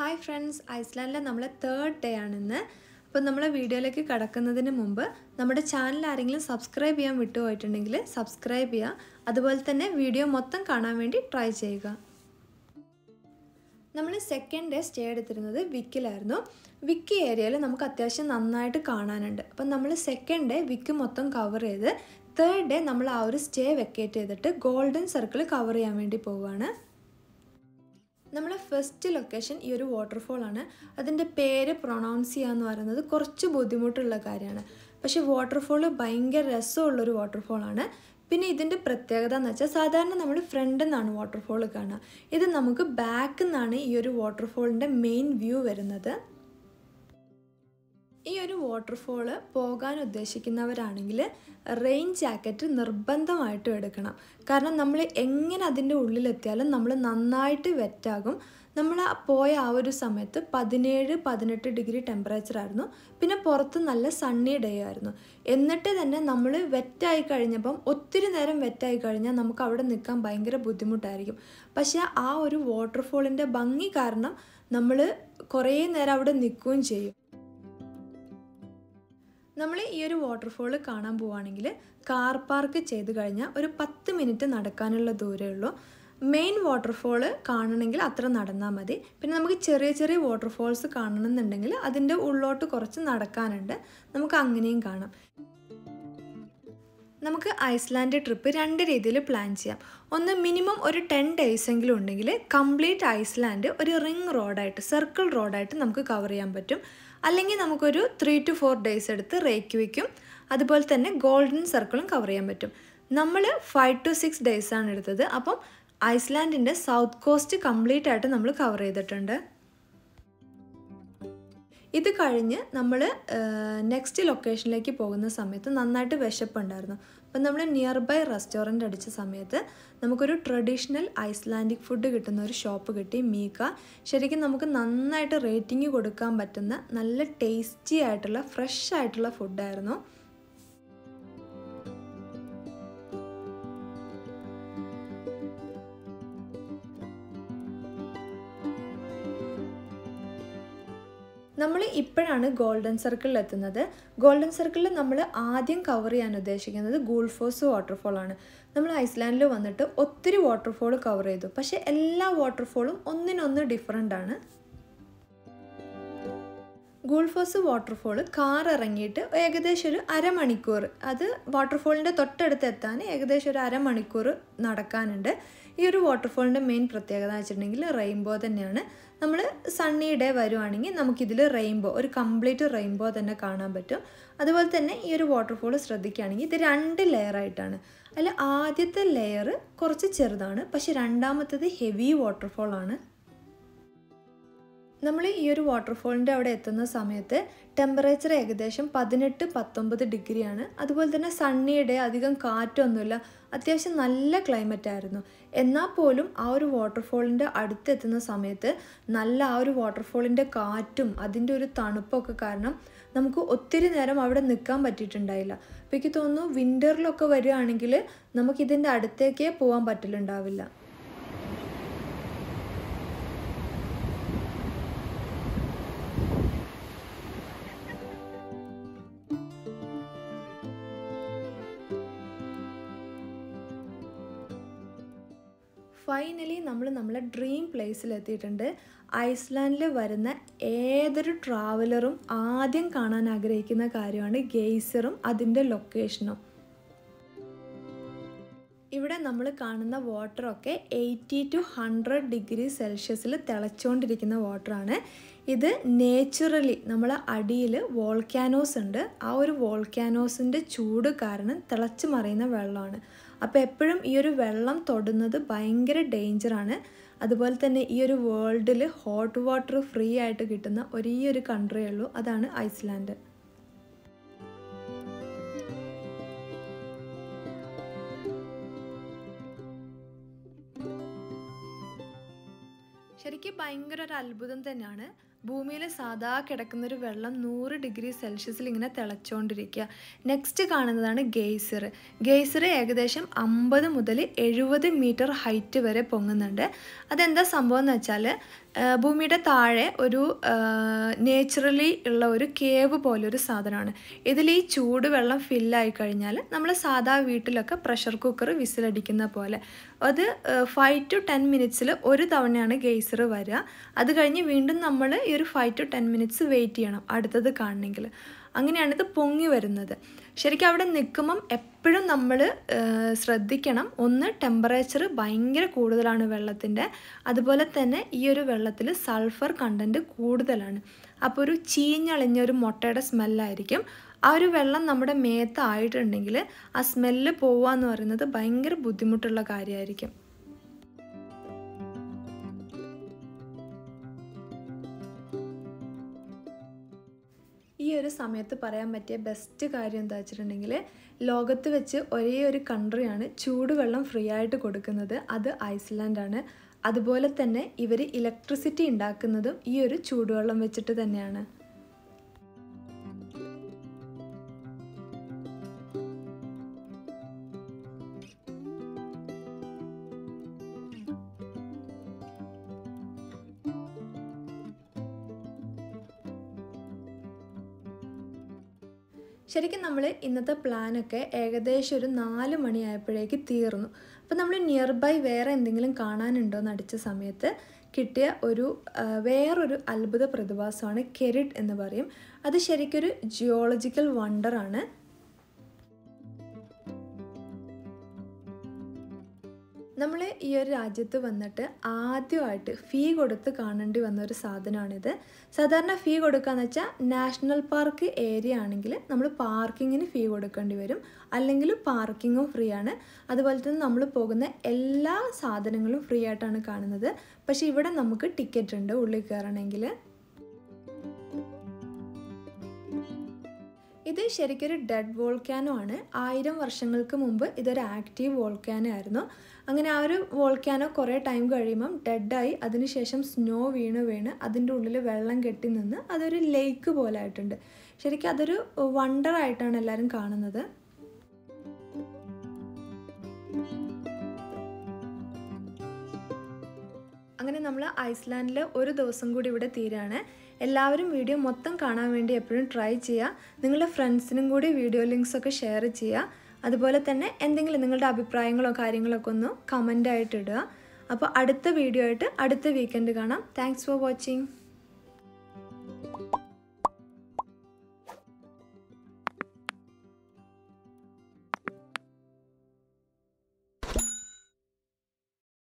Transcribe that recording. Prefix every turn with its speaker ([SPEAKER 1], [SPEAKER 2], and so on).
[SPEAKER 1] hi friends ഐസ്ലാൻഡിലെ നമ്മളെ third day ആണിന്ന് അപ്പോൾ നമ്മളെ വീഡിയോയിലേക്ക് കടക്കുന്നതിന് മുമ്പ് നമ്മുടെ ചാനൽ ആരെങ്കിലും സബ്സ്ക്രൈബ് ചെയ്യാൻ വിട്ടുപോയിട്ടുണ്ടെങ്കിൽ സബ്സ്ക്രൈബ് ചെയ്യുക അതുപോലെ തന്നെ വീഡിയോ മൊത്തം കാണാൻ വേണ്ടി ട്രൈ ചെയ്യുക നമ്മൾ സെക്കൻഡ് ഡേ സ്റ്റേ എടുത്തിരുന്നത് വിക്കിലായിരുന്നു വിക്കി ഏരിയയിൽ നമുക്ക് അത്യാവശ്യം നന്നായിട്ട് കാണാനുണ്ട് അപ്പം നമ്മൾ സെക്കൻഡ് ഡേ വിക്ക് മൊത്തം കവർ ചെയ്ത് തേർഡ് ഡേ നമ്മൾ ആ ഒരു സ്റ്റേ വെക്കേറ്റ് ചെയ്തിട്ട് ഗോൾഡൻ സർക്കിൾ കവർ ചെയ്യാൻ വേണ്ടി പോവുകയാണ് നമ്മളെ ഫസ്റ്റ് ലൊക്കേഷൻ ഈ ഒരു വാട്ടർഫോൾ ആണ് അതിൻ്റെ പേര് പ്രൊണൗൺസ് ചെയ്യുക എന്ന് പറയുന്നത് കുറച്ച് ബുദ്ധിമുട്ടുള്ള കാര്യമാണ് പക്ഷേ വാട്ടർഫോൾ ഭയങ്കര രസമുള്ളൊരു വാട്ടർഫോൾ ആണ് പിന്നെ ഇതിൻ്റെ പ്രത്യേകത എന്ന് വെച്ചാൽ സാധാരണ നമ്മൾ ഫ്രണ്ടിൽ നിന്നാണ് വാട്ടർഫോൾ കാണുക ഇത് നമുക്ക് ബാക്കിൽ നിന്നാണ് ഈ ഒരു വാട്ടർഫോളിൻ്റെ മെയിൻ വ്യൂ വരുന്നത് ഈ ഒരു വാട്ടർഫോള് പോകാൻ ഉദ്ദേശിക്കുന്നവരാണെങ്കിൽ റെയിൻ ജാക്കറ്റ് നിർബന്ധമായിട്ടും എടുക്കണം കാരണം നമ്മൾ എങ്ങനെ അതിൻ്റെ ഉള്ളിലെത്തിയാലും നമ്മൾ നന്നായിട്ട് വെറ്റാകും നമ്മൾ പോയ ആ ഒരു സമയത്ത് പതിനേഴ് പതിനെട്ട് ഡിഗ്രി ടെമ്പറേച്ചർ ആയിരുന്നു പിന്നെ പുറത്ത് നല്ല സണ്ണി ഡേ ആയിരുന്നു എന്നിട്ട് തന്നെ നമ്മൾ വെറ്റായി കഴിഞ്ഞപ്പം ഒത്തിരി നേരം വെറ്റായി കഴിഞ്ഞാൽ നമുക്ക് അവിടെ നിൽക്കാൻ ഭയങ്കര ബുദ്ധിമുട്ടായിരിക്കും പക്ഷേ ആ ഒരു വാട്ടർഫോളിൻ്റെ ഭംഗി കാരണം നമ്മൾ കുറേ നേരം അവിടെ നിൽക്കുകയും ചെയ്യും നമ്മൾ ഈ ഒരു വാട്ടർഫോൾ കാണാൻ പോവുകയാണെങ്കിൽ കാർ പാർക്ക് ചെയ്ത് കഴിഞ്ഞാൽ ഒരു പത്ത് മിനിറ്റ് നടക്കാനുള്ള ദൂരമേ ഉള്ളൂ മെയിൻ വാട്ടർഫോൾ കാണണമെങ്കിൽ അത്ര നടന്നാൽ മതി പിന്നെ നമുക്ക് ചെറിയ ചെറിയ വാട്ടർഫോൾസ് കാണണമെന്നുണ്ടെങ്കിൽ അതിൻ്റെ ഉള്ളോട്ട് കുറച്ച് നടക്കാനുണ്ട് നമുക്ക് അങ്ങനെയും കാണാം നമുക്ക് ഐസ്ലാൻഡ് ട്രിപ്പ് രണ്ട് രീതിയിൽ പ്ലാൻ ചെയ്യാം ഒന്ന് മിനിമം ഒരു ടെൻ ഡേയ്സ് എങ്കിലും ഉണ്ടെങ്കിൽ കംപ്ലീറ്റ് ഐസ്ലാൻഡ് ഒരു റിംഗ് റോഡായിട്ട് സർക്കിൾ റോഡായിട്ട് നമുക്ക് കവർ ചെയ്യാൻ പറ്റും അല്ലെങ്കിൽ നമുക്കൊരു ത്രീ ടു ഫോർ ഡേയ്സ് എടുത്ത് റേക്ക് വയ്ക്കും അതുപോലെ തന്നെ ഗോൾഡൻ സർക്കിളും കവർ ചെയ്യാൻ പറ്റും നമ്മൾ ഫൈവ് ടു സിക്സ് ഡേയ്സ് ആണ് എടുത്തത് അപ്പം ഐസ്ലാൻഡിൻ്റെ സൗത്ത് കോസ്റ്റ് കംപ്ലീറ്റ് ആയിട്ട് നമ്മൾ കവർ ചെയ്തിട്ടുണ്ട് ഇത് കഴിഞ്ഞ് നമ്മൾ നെക്സ്റ്റ് ലൊക്കേഷനിലേക്ക് പോകുന്ന സമയത്ത് നന്നായിട്ട് വിശപ്പുണ്ടായിരുന്നു അപ്പം നമ്മൾ നിയർ ബൈ റെസ്റ്റോറൻറ്റ് അടിച്ച സമയത്ത് നമുക്കൊരു ട്രഡീഷണൽ ഐസ്ലാൻഡിക് ഫുഡ് കിട്ടുന്ന ഒരു ഷോപ്പ് കിട്ടി മീക്ക ശരിക്കും നമുക്ക് നന്നായിട്ട് റേറ്റിംഗ് കൊടുക്കാൻ പറ്റുന്ന നല്ല ടേസ്റ്റി ആയിട്ടുള്ള ഫ്രഷ് ആയിട്ടുള്ള ഫുഡായിരുന്നു നമ്മൾ ഇപ്പോഴാണ് ഗോൾഡൻ സർക്കിളിൽ എത്തുന്നത് ഗോൾഡൻ സർക്കിളിൽ നമ്മൾ ആദ്യം കവർ ചെയ്യാൻ ഉദ്ദേശിക്കുന്നത് ഗൂൾഫോസ് വാട്ടർഫോൾ ആണ് നമ്മൾ ഐസ്ലാൻഡിൽ വന്നിട്ട് ഒത്തിരി വാട്ടർഫോൾ കവർ ചെയ്തു പക്ഷേ എല്ലാ വാട്ടർഫോളും ഒന്നിനൊന്ന് ഡിഫറെൻ്റ് ആണ് ഗൂൾഫോസ് വാട്ടർഫോൾ കാർ ഇറങ്ങിയിട്ട് ഏകദേശം ഒരു അരമണിക്കൂർ അത് വാട്ടർഫോളിൻ്റെ തൊട്ടടുത്ത് എത്താൻ ഏകദേശം ഒരു അരമണിക്കൂർ നടക്കാനുണ്ട് ഈ ഒരു വാട്ടർഫോളിൻ്റെ മെയിൻ പ്രത്യേകത എന്ന് വെച്ചിട്ടുണ്ടെങ്കിൽ റെയിൻബോ തന്നെയാണ് നമ്മൾ സണ്ണി ഡേ വരുവാണെങ്കിൽ നമുക്കിതിൽ റെയിൻബോ ഒരു കംപ്ലീറ്റ് റെയിൻബോ തന്നെ കാണാൻ പറ്റും അതുപോലെ തന്നെ ഈ ഒരു വാട്ടർഫോൾ ശ്രദ്ധിക്കുകയാണെങ്കിൽ ഇത് രണ്ട് ലെയർ ആയിട്ടാണ് അതിൽ ആദ്യത്തെ ലെയർ കുറച്ച് ചെറുതാണ് പക്ഷെ രണ്ടാമത്തേത് ഹെവി വാട്ടർഫോൾ ആണ് നമ്മൾ ഈ ഒരു വാട്ടർഫോളിൻ്റെ അവിടെ എത്തുന്ന സമയത്ത് ടെമ്പറേച്ചർ ഏകദേശം പതിനെട്ട് പത്തൊമ്പത് ഡിഗ്രിയാണ് അതുപോലെ തന്നെ സണ്ണി ഡേ അധികം കാറ്റൊന്നുമില്ല അത്യാവശ്യം നല്ല ക്ലൈമറ്റ് ആയിരുന്നു എന്നാൽ പോലും ആ ഒരു വാട്ടർഫോളിൻ്റെ അടുത്തെത്തുന്ന സമയത്ത് നല്ല ആ ഒരു വാട്ടർഫോളിൻ്റെ കാറ്റും അതിൻ്റെ ഒരു തണുപ്പൊക്കെ കാരണം നമുക്ക് ഒത്തിരി നേരം അവിടെ നിൽക്കാൻ പറ്റിയിട്ടുണ്ടായില്ല അപ്പോൾ എനിക്ക് തോന്നുന്നു വിൻ്ററിലൊക്കെ വരികയാണെങ്കിൽ നമുക്കിതിൻ്റെ അടുത്തേക്കേ പോകാൻ പറ്റലുണ്ടാവില്ല ഫൈനലി നമ്മൾ നമ്മളെ ഡ്രീം പ്ലേസിൽ എത്തിയിട്ടുണ്ട് ഐസ്ലാൻഡിൽ വരുന്ന ഏതൊരു ട്രാവലറും ആദ്യം കാണാൻ ആഗ്രഹിക്കുന്ന കാര്യമാണ് ഗെയ്സറും അതിൻ്റെ ലൊക്കേഷനും ഇവിടെ നമ്മൾ കാണുന്ന വാട്ടറൊക്കെ എയ്റ്റി ടു ഹൺഡ്രഡ് ഡിഗ്രി സെൽഷ്യസിൽ തിളച്ചുകൊണ്ടിരിക്കുന്ന വാട്ടറാണ് ഇത് നേച്ചുറലി നമ്മളെ അടിയിൽ വോൾക്കാനോസ് ഉണ്ട് ആ ഒരു വോൾക്കാനോസിൻ്റെ ചൂട് കാരണം തിളച്ച് മറിയുന്ന വെള്ളമാണ് അപ്പോൾ എപ്പോഴും ഈ ഒരു വെള്ളം തൊടുന്നത് ഭയങ്കര ഡേഞ്ചറാണ് അതുപോലെ തന്നെ ഈ ഒരു വേൾഡിൽ ഹോട്ട് വാട്ടർ ഫ്രീ ആയിട്ട് കിട്ടുന്ന ഒരേ ഒരു കൺട്രിയേ ഉള്ളൂ അതാണ് ഐസ്ലാൻഡ് ശരിക്കും ഭയങ്കര ഒരു അത്ഭുതം തന്നെയാണ് ഭൂമിയിൽ സാധാ കിടക്കുന്നൊരു വെള്ളം നൂറ് ഡിഗ്രി സെൽഷ്യസിൽ ഇങ്ങനെ തിളച്ചുകൊണ്ടിരിക്കുക നെക്സ്റ്റ് കാണുന്നതാണ് ഗെയ്സർ ഗെയ്സർ ഏകദേശം അമ്പത് മുതൽ എഴുപത് മീറ്റർ ഹൈറ്റ് വരെ പൊങ്ങുന്നുണ്ട് അതെന്താ സംഭവം എന്ന് വെച്ചാൽ ഭൂമിയുടെ താഴെ ഒരു നേച്ചുറലി ഉള്ള ഒരു കേവ് പോലെ ഒരു സാധനമാണ് ഇതിൽ ഈ ചൂട് വെള്ളം ഫില്ലായി കഴിഞ്ഞാൽ നമ്മൾ സാധാ വീട്ടിലൊക്കെ പ്രഷർ കുക്കർ വിസിലടിക്കുന്ന പോലെ അത് ഫൈവ് ടു ടെൻ മിനിറ്റ്സിൽ ഒരു തവണയാണ് ഗെയ്സർ വരിക അത് കഴിഞ്ഞ് വീണ്ടും നമ്മൾ ഈ ഒരു five to ten minutes wait ചെയ്യണം അടുത്തത് കാണണമെങ്കിൽ അങ്ങനെയാണ് ഇത് പൊങ്ങി വരുന്നത് ശരിക്കും അവിടെ നിൽക്കുമ്പം എപ്പോഴും നമ്മൾ ശ്രദ്ധിക്കണം ഒന്ന് ടെമ്പറേച്ചർ ഭയങ്കര കൂടുതലാണ് വെള്ളത്തിൻ്റെ അതുപോലെ തന്നെ ഈ ഒരു വെള്ളത്തിൽ സൾഫർ കണ്ടൻറ്റ് കൂടുതലാണ് അപ്പോൾ ഒരു ചീഞ്ഞളിഞ്ഞ ഒരു മുട്ടയുടെ സ്മെല്ലായിരിക്കും ആ ഒരു വെള്ളം നമ്മുടെ മേത്തായിട്ടുണ്ടെങ്കിൽ ആ സ്മെല്ല് പോവുക എന്ന് പറയുന്നത് ഭയങ്കര ബുദ്ധിമുട്ടുള്ള കാര്യമായിരിക്കും ഈ ഒരു സമയത്ത് പറയാൻ പറ്റിയ ബെസ്റ്റ് കാര്യം എന്താ വെച്ചിട്ടുണ്ടെങ്കിൽ ലോകത്ത് വെച്ച് ഒരേ ഒരു കൺട്രിയാണ് ചൂടുവെള്ളം ഫ്രീ ആയിട്ട് കൊടുക്കുന്നത് അത് ഐസ്ലാൻഡാണ് അതുപോലെ തന്നെ ഇവർ ഇലക്ട്രിസിറ്റി ഉണ്ടാക്കുന്നതും ഈ ഒരു ചൂടുവെള്ളം വെച്ചിട്ട് തന്നെയാണ് ശരിക്കും നമ്മൾ ഇന്നത്തെ പ്ലാനൊക്കെ ഏകദേശം ഒരു നാല് മണിയായപ്പോഴേക്ക് തീർന്നു അപ്പോൾ നമ്മൾ നിയർ ബൈ വേറെ എന്തെങ്കിലും കാണാനുണ്ടോ എന്ന് അടിച്ച സമയത്ത് കിട്ടിയ ഒരു വേറൊരു അത്ഭുത പ്രതിഭാസമാണ് കെരിഡ് എന്ന് പറയും അത് ശരിക്കൊരു ജിയോളജിക്കൽ വണ്ടറാണ് നമ്മൾ ഈ ഒരു രാജ്യത്ത് വന്നിട്ട് ആദ്യമായിട്ട് ഫീ കൊടുത്ത് കാണേണ്ടി വന്ന ഒരു സാധനമാണിത് സാധാരണ ഫീ കൊടുക്കുകയെന്ന് വെച്ചാൽ നാഷണൽ പാർക്ക് ഏരിയ ആണെങ്കിൽ നമ്മൾ പാർക്കിങ്ങിന് ഫീ കൊടുക്കേണ്ടി വരും അല്ലെങ്കിൽ പാർക്കിങ്ങും ഫ്രീ ആണ് അതുപോലെ തന്നെ നമ്മൾ പോകുന്ന എല്ലാ സാധനങ്ങളും ഫ്രീ ആയിട്ടാണ് കാണുന്നത് പക്ഷേ ഇവിടെ നമുക്ക് ടിക്കറ്റ് ഉണ്ട് ഉള്ളിൽ കയറണമെങ്കിൽ ഇത് ശരിക്കൊരു ഡെഡ് വോൾക്കാനോ ആണ് ആയിരം വർഷങ്ങൾക്ക് മുമ്പ് ഇതൊരു ആക്റ്റീവ് വോൾക്കാനോ ആയിരുന്നു അങ്ങനെ ആ ഒരു വോൾക്കാനോ കുറേ ടൈം കഴിയുമ്പം ഡെഡായി അതിനുശേഷം സ്നോ വീണ് വീണ് അതിൻ്റെ ഉള്ളിൽ വെള്ളം കെട്ടി നിന്ന് അതൊരു ലേക്ക് പോലെ ആയിട്ടുണ്ട് ശരിക്കും അതൊരു വണ്ടർ ആയിട്ടാണ് എല്ലാവരും കാണുന്നത് അങ്ങനെ നമ്മൾ ഐസ്ലാൻഡിൽ ഒരു ദിവസം കൂടി ഇവിടെ തീരാണ് എല്ലാവരും വീഡിയോ മൊത്തം കാണാൻ വേണ്ടി എപ്പോഴും ട്രൈ ചെയ്യുക നിങ്ങളുടെ ഫ്രണ്ട്സിനും കൂടി വീഡിയോ ലിങ്ക്സ് ഒക്കെ ഷെയർ ചെയ്യുക അതുപോലെ തന്നെ എന്തെങ്കിലും നിങ്ങളുടെ അഭിപ്രായങ്ങളോ കാര്യങ്ങളോ ഒക്കെ ഒന്ന് കമൻ്റായിട്ട് ഇടുക അപ്പോൾ അടുത്ത വീഡിയോ ആയിട്ട് അടുത്ത വീക്കെൻഡ് കാണാം താങ്ക്സ് ഫോർ വാച്ചിങ്